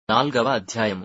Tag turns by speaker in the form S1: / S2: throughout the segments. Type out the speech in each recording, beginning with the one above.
S1: నాల్గవ అధ్యాయము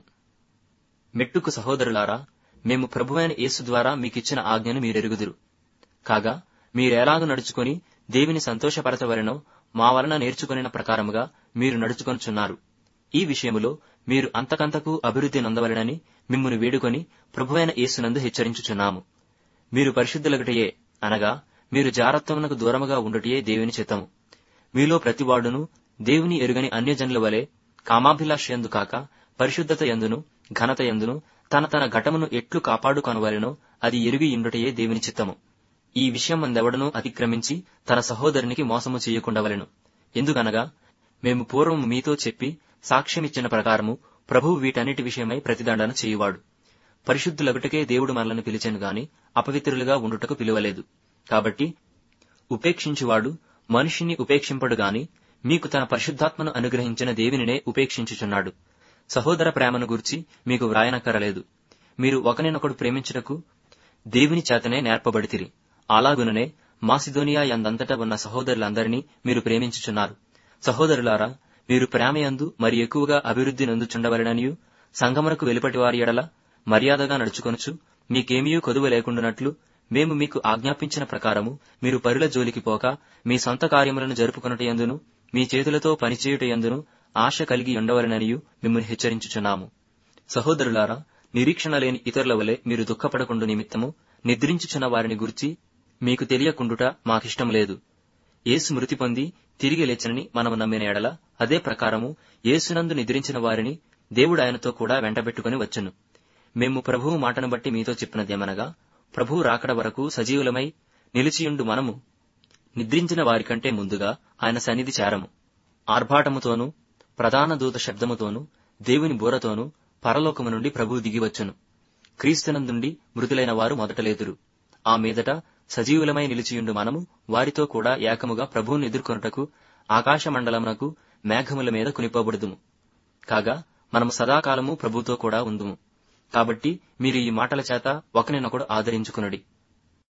S1: మెట్టుకు సహోదరులారా మేము ప్రభువైన యేసు ద్వారా మీకిచ్చిన ఆజ్ఞను మీరెరుగుదురు కాగా మీరెలాగు నడుచుకొని దేవిని సంతోషపరచవలెనో మా వలన నేర్చుకొనిన ప్రకారముగా మీరు నడుచుకొనుచున్నారు ఈ విషయములో మీరు అంతకంతకు అభివృద్ధి నొందవలెనని మిమ్మును వేడుకొని ప్రభువైన యేసునందు హెచ్చరించుచున్నాము మీరు పరిశుద్ధులగటయే అనగా మీరు జారత్వమునకు దూరముగా ఉండుటయే దేవుని చిత్తము మీలో ప్రతివాడును దేవుని ఎరుగని అన్యజనుల వలె కామాభిలాషయందు కాక పరిశుద్ధత యందును ఘనత యందును తన తన ఘటమును ఎట్లు కాపాడుకొనవలెనో అది ఎరుగి ఇండుటయే దేవుని చిత్తము ఈ విషయం మందెవడనూ అతిక్రమించి తన సహోదరునికి మోసము చేయకుండవలెను ఎందుకనగా మేము పూర్వం మీతో చెప్పి సాక్ష్యమిచ్చిన ప్రకారము ప్రభువు వీటన్నిటి విషయమై ప్రతిదండన చేయువాడు పరిశుద్ధులగుటకే దేవుడు మనలను పిలిచెను గాని అపవిత్రులుగా ఉండుటకు పిలువలేదు కాబట్టి ఉపేక్షించువాడు మనిషిని ఉపేక్షింపడు గాని మీకు తన పరిశుద్ధాత్మను అనుగ్రహించిన దేవునినే ఉపేక్షించుచున్నాడు సహోదర ప్రేమను గురించి మీకు వ్రాయనక్కరలేదు మీరు ఒకరినొకడు ప్రేమించుటకు దేవుని చేతనే నేర్పబడితిరి అలాగుననే మాసిదోనియా యందంతటా ఉన్న సహోదరులందరినీ మీరు ప్రేమించుచున్నారు సహోదరులారా మీరు ప్రేమయందు మరి ఎక్కువగా అభివృద్ధి నొందుచుండవలెననియు సంగమునకు వెలుపటి వారి ఎడల మర్యాదగా నడుచుకొనుచు మీకేమీయూ కొదువ లేకుండానట్లు మేము మీకు ఆజ్ఞాపించిన ప్రకారము మీరు పరుల జోలికి పోక మీ సొంత కార్యములను జరుపుకొనుటయందును మీ చేతులతో పనిచేయుటయందును ఆశ కలిగి ఉండవలెననియు మిమ్మల్ని హెచ్చరించుచున్నాము సహోదరులారా నిరీక్షణ లేని ఇతరుల వలె మీరు దుఃఖపడకుండు నిమిత్తము నిద్రించుచున్న వారిని గురించి మీకు తెలియకుండుట మాకిష్టం లేదు యేసు మృతి పొంది తిరిగి లేచనని మనము నమ్మిన ఎడల అదే ప్రకారము యేసునందు నిద్రించిన వారిని దేవుడు ఆయనతో కూడా వెంటబెట్టుకుని వచ్చును మేము ప్రభువు మాటను బట్టి మీతో చెప్పినదేమనగా ప్రభువు రాకడ వరకు సజీవులమై నిలిచియుండు మనము నిద్రించిన వారికంటే ముందుగా ఆయన సన్నిధి చేరము ఆర్భాటముతోనూ ప్రధాన దూత శబ్దముతోనూ దేవుని బూరతోనూ పరలోకము నుండి ప్రభువు దిగివచ్చును క్రీస్తునందుండి మృతులైన వారు మొదట లేదురు ఆ మీదట సజీవులమై నిలిచియుండు మనము వారితో కూడా ఏకముగా ప్రభువును ఎదుర్కొనుటకు ఆకాశ మండలమునకు మేఘముల మీద కునిపబడుదుము కాగా మనము సదాకాలము ప్రభుతో కూడా ఉందుము కాబట్టి మీరు ఈ మాటల చేత ఒకరినొకడు ఆదరించుకునుడి